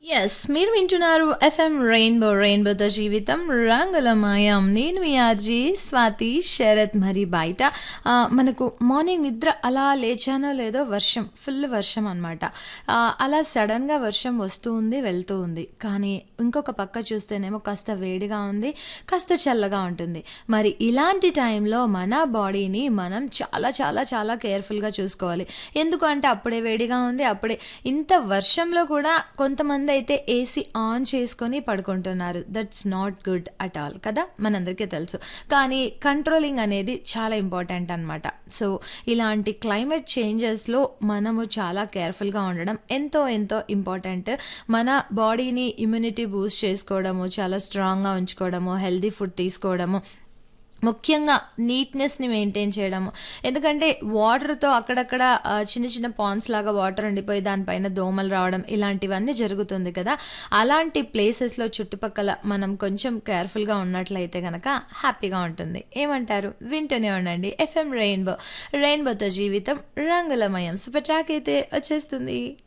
yes మీరు వింటున్నారు FM rainbow రెయిన్బోతో జీవితం రంగులమయం నేను మీ ఆర్జీ స్వాతి శరత్ మరి బయట ఆ, మనకు మార్నింగ్ నిద్ర అలా లేచానో లేదో వర్షం ఫుల్ వర్షం అనమాట అలా సడన్గా వర్షం వస్తూ ఉంది వెళ్తూ ఉంది కానీ ఇంకొక పక్క చూస్తేనేమో కాస్త వేడిగా ఉంది కాస్త చల్లగా ఉంటుంది మరి ఇలాంటి టైంలో మన బాడీని మనం చాలా చాలా చాలా కేర్ఫుల్గా చూసుకోవాలి ఎందుకు అంటే అప్పుడే వేడిగా ఉంది అప్పుడే ఇంత వర్షంలో కూడా కొంతమంది అయితే ఏసీ ఆన్ చేసుకొని పడుకుంటున్నారు that's not good at all కదా మనందరికీ తెలుసు కానీ కంట్రోలింగ్ అనేది చాలా ఇంపార్టెంట్ అనమాట సో ఇలాంటి క్లైమేట్ చేంజెస్లో మనము చాలా కేర్ఫుల్గా ఉండడం ఎంతో ఎంతో ఇంపార్టెంట్ మన బాడీని ఇమ్యూనిటీ బూస్ట్ చేసుకోవడము చాలా స్ట్రాంగ్గా ఉంచుకోవడము హెల్దీ ఫుడ్ తీసుకోవడము ముఖ్యంగా నీట్నెస్ని మెయింటైన్ చేయడము ఎందుకంటే వాటర్తో అక్కడక్కడ ఆ, చిన్న చిన్న పాండ్స్ లాగా వాటర్ ఉండిపోయి దానిపైన దోమలు రావడం ఇలాంటివన్నీ జరుగుతుంది కదా అలాంటి ప్లేసెస్లో చుట్టుపక్కల మనం కొంచెం కేర్ఫుల్గా ఉన్నట్లయితే కనుక హ్యాపీగా ఉంటుంది ఏమంటారు వింటూనే ఉండండి ఎఫ్ఎం రెయిన్బో రెయిన్బోతో జీవితం రంగులమయం సూపర్ ట్రాక్ అయితే వచ్చేస్తుంది